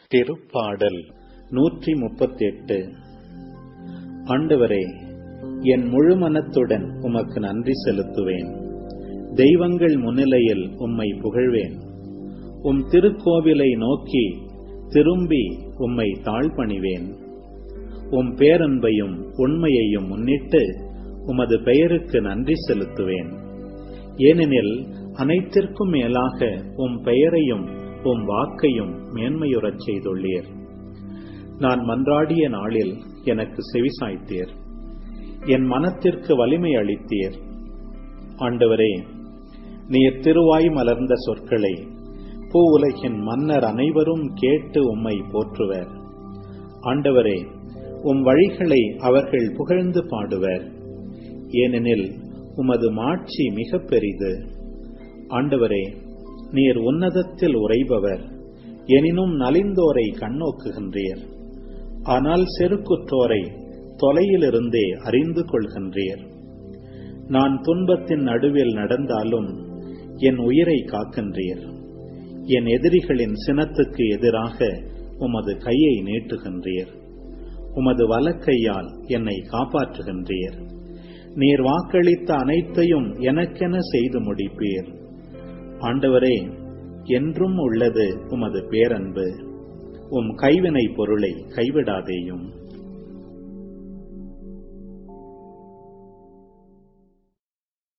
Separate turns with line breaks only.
திருப்பாடல் நூற்றி முப்பத்தெட்டு ஆண்டவரே என் முழு மனத்துடன் உமக்கு நன்றி செலுத்துவேன் தெய்வங்கள் முன்னிலையில் உம்மை புகழ்வேன் உம் திருக்கோவிலை நோக்கி திரும்பி உம்மை தாழ்பணிவேன் உம் பேரன்பையும் உண்மையையும் முன்னிட்டு உமது பெயருக்கு நன்றி செலுத்துவேன் ஏனெனில் அனைத்திற்கும் மேலாக உம் பெயரையும் உம் வாக்கையும் மேன்மையுறச் செய்துள்ளீர் நான் மன்றாடிய நாளில் எனக்கு செவிசாய்த்தீர் என் மனத்திற்கு வலிமை அளித்தீர் ஆண்டவரே நீர் திருவாய் மலர்ந்த சொற்களை பூ உலகின் மன்னர் அனைவரும் கேட்டு உம்மை போற்றுவர் ஆண்டவரே உம் வழிகளை அவர்கள் புகழ்ந்து பாடுவர் ஏனெனில் உமது மாட்சி மிக பெரிது ஆண்டவரே நீர் உன்னதத்தில் உரைபவர் எனினும் நலிந்தோரை கண்ணோக்குகின்றீர் ஆனால் செருக்குற்றோரை தொலையிலிருந்தே அறிந்து கொள்கின்றீர் நான் துன்பத்தின் நடுவில் நடந்தாலும் என் உயிரை காக்கின்றீர் என் எதிரிகளின் சினத்துக்கு எதிராக உமது கையை நீட்டுகின்றீர் உமது வலக்கையால் என்னை காப்பாற்றுகின்றீர் நீர் வாக்களித்த அனைத்தையும் எனக்கென செய்து முடிப்பீர் ஆண்டவரே என்றும் உள்ளது உமது பேரன்பு உம் கைவினை பொருளை கைவிடாதேயும்